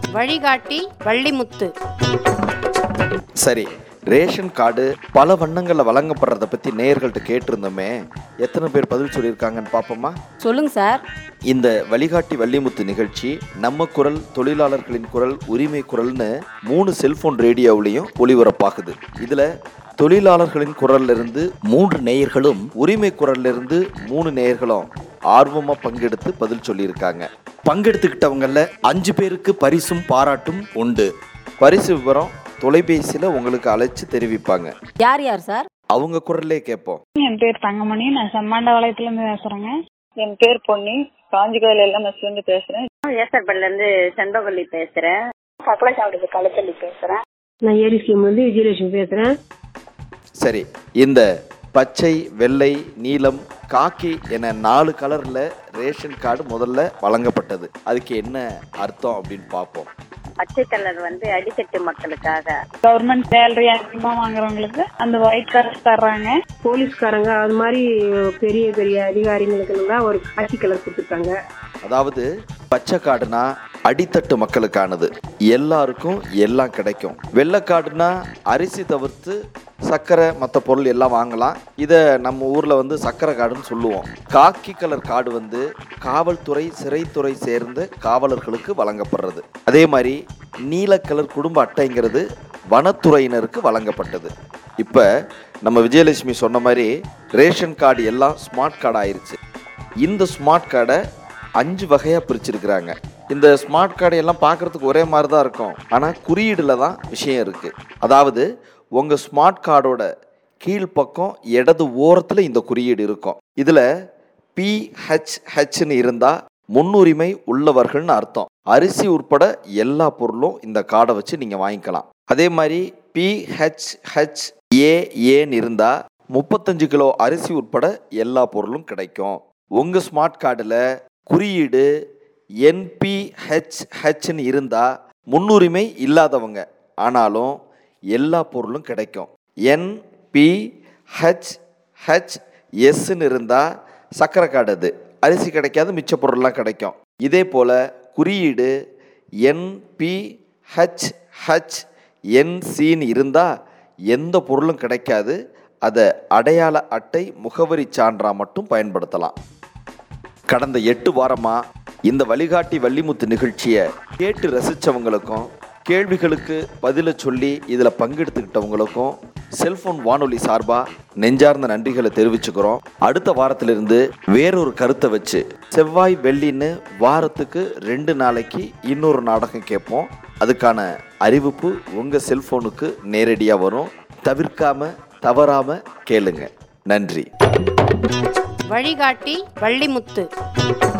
வழிகாட்டி வள்ளிமுத்து சரி ration card பல வண்ணங்களில் வழங்கப்படுறத பற்றி நேயர்கள்ட்ட கேட்டிருந்தோமே எத்தனை பேர் பதில் சொல்லியிருக்காங்கன்னு பார்ப்போமா சொல்லுங்க சார் இந்த வழிகாட்டி வள்ளிமுத்து நிகழ்ச்சி நம்ம குரல் தொழிலாளர்களின் குரல் உரிமை குரல்னு மூணு செல்போன் ரேடியோவிலையும் ஒளிபரப்பாகுது இதுல தொழிலாளர்களின் குரல்ல இருந்து மூன்று நேயர்களும் உரிமை குரல்ல இருந்து மூணு நேயர்களும் ஆர்வமா பங்கெடுத்து பதில் சொல்லியிருக்காங்க பங்கெடுத்துக்கிட்டவங்கள அஞ்சு பேருக்கு பரிசும் பாராட்டும் உண்டு பரிசு விவரம் தொலைபேசியில உங்களுக்கு அழைச்சு தெரிவிப்பாங்க யார் யார் சார் அவங்க குரல்லே கேட்போம் என் பேர் தங்கமணி நான் செம்மாண்டபாளையத்துல இருந்து பேசுறேங்க என் பேர் பொன்னி காஞ்சிகால எல்லாம் இருந்து பேசுறேன் ஏசர்பல்ல இருந்து செண்பகவல்லி பேசுறேன் சக்கலசாவடி களத்தள்ளி பேசுறேன் நான் ஏரி ஸ்கீம் வந்து விஜயலட்சுமி பேசுகிறேன் சரி இந்த பச்சை வெள்ளை நீலம் காக்கி என நாலு கலர்ல ரேஷன் கார்டு முதல்ல வழங்கப்பட்டது அதுக்கு என்ன அர்த்தம் அப்படின்னு பார்ப்போம் பச்சை கலர் வந்து அடித்தட்டு மக்களுக்காக கவர்மெண்ட் சேலரி அதிகமா வாங்குறவங்களுக்கு அந்த ஒயிட் கலர் தர்றாங்க போலீஸ்காரங்க அது மாதிரி பெரிய பெரிய அதிகாரிகளுக்கெல்லாம் ஒரு காக்கி கலர் கொடுத்துருக்காங்க அதாவது பச்சை காடுனா அடித்தட்டு மக்களுக்கானது எல்லாருக்கும் எல்லாம் கிடைக்கும் வெள்ளை காடுனா அரிசி தவிர்த்து சர்க்கரை மற்ற பொருள் எல்லாம் வாங்கலாம் இதை நம்ம ஊரில் வந்து சர்க்கரை காடுன்னு சொல்லுவோம் காக்கி கலர் கார்டு வந்து காவல்துறை சிறைத்துறை சேர்ந்த காவலர்களுக்கு வழங்கப்படுறது அதே மாதிரி நீல கலர் குடும்ப அட்டைங்கிறது வனத்துறையினருக்கு வழங்கப்பட்டது இப்போ நம்ம விஜயலட்சுமி சொன்ன மாதிரி ரேஷன் கார்டு எல்லாம் ஸ்மார்ட் கார்டு ஆயிருச்சு இந்த ஸ்மார்ட் கார்டை அஞ்சு வகையாக பிரிச்சிருக்கிறாங்க இந்த ஸ்மார்ட் கார்டு எல்லாம் பார்க்கறதுக்கு ஒரே மாதிரி தான் இருக்கும் ஆனால் குறியீடில் தான் விஷயம் இருக்குது அதாவது உங்கள் ஸ்மார்ட் கார்டோட கீழ்ப்பக்கம் இடது ஓரத்தில் இந்த குறியீடு இருக்கும் இதில் பிஹெச்ஹெச்னு இருந்தால் முன்னுரிமை உள்ளவர்கள்னு அர்த்தம் அரிசி உட்பட எல்லா பொருளும் இந்த கார்டை வச்சு நீங்கள் வாங்கிக்கலாம் அதே மாதிரி பிஹெச்ஹெச் ஏஏன்னு இருந்தால் முப்பத்தஞ்சு கிலோ அரிசி உட்பட எல்லா பொருளும் கிடைக்கும் உங்கள் ஸ்மார்ட் கார்டில் குறியீடு என்பிஹெச்ஹெச்னு இருந்தால் முன்னுரிமை இல்லாதவங்க ஆனாலும் எல்லா பொருளும் கிடைக்கும் என்பிஹெச்ஹெச் எஸ்ன்னு இருந்தால் சக்கரை கார்டு அது அரிசி கிடைக்காது மிச்ச பொருள்லாம் கிடைக்கும் இதே போல் குறியீடு என்பிஹெச்ஹெச் என்சின்னு இருந்தால் எந்த பொருளும் கிடைக்காது அதை அடையாள அட்டை முகவரி சான்றா மட்டும் பயன்படுத்தலாம் கடந்த எட்டு வாரமா இந்த வழிகாட்டி வள்ளிமுத்து நிகழ்ச்சியை கேட்டு ரசிச்சவங்களுக்கும் கேள்விகளுக்கு பதில சொல்லி இதில் பங்கெடுத்துக்கிட்டவங்களுக்கும் செல்போன் வானொலி சார்பாக நெஞ்சார்ந்த நன்றிகளை தெரிவிச்சுக்கிறோம் அடுத்த வாரத்திலிருந்து வேறொரு கருத்தை வச்சு செவ்வாய் வெள்ளின்னு வாரத்துக்கு ரெண்டு நாளைக்கு இன்னொரு நாடகம் கேட்போம் அதுக்கான அறிவிப்பு உங்கள் செல்போனுக்கு நேரடியாக வரும் தவிர்க்காம தவறாம கேளுங்க நன்றி வழிகாட்டி வள்ளிமுத்து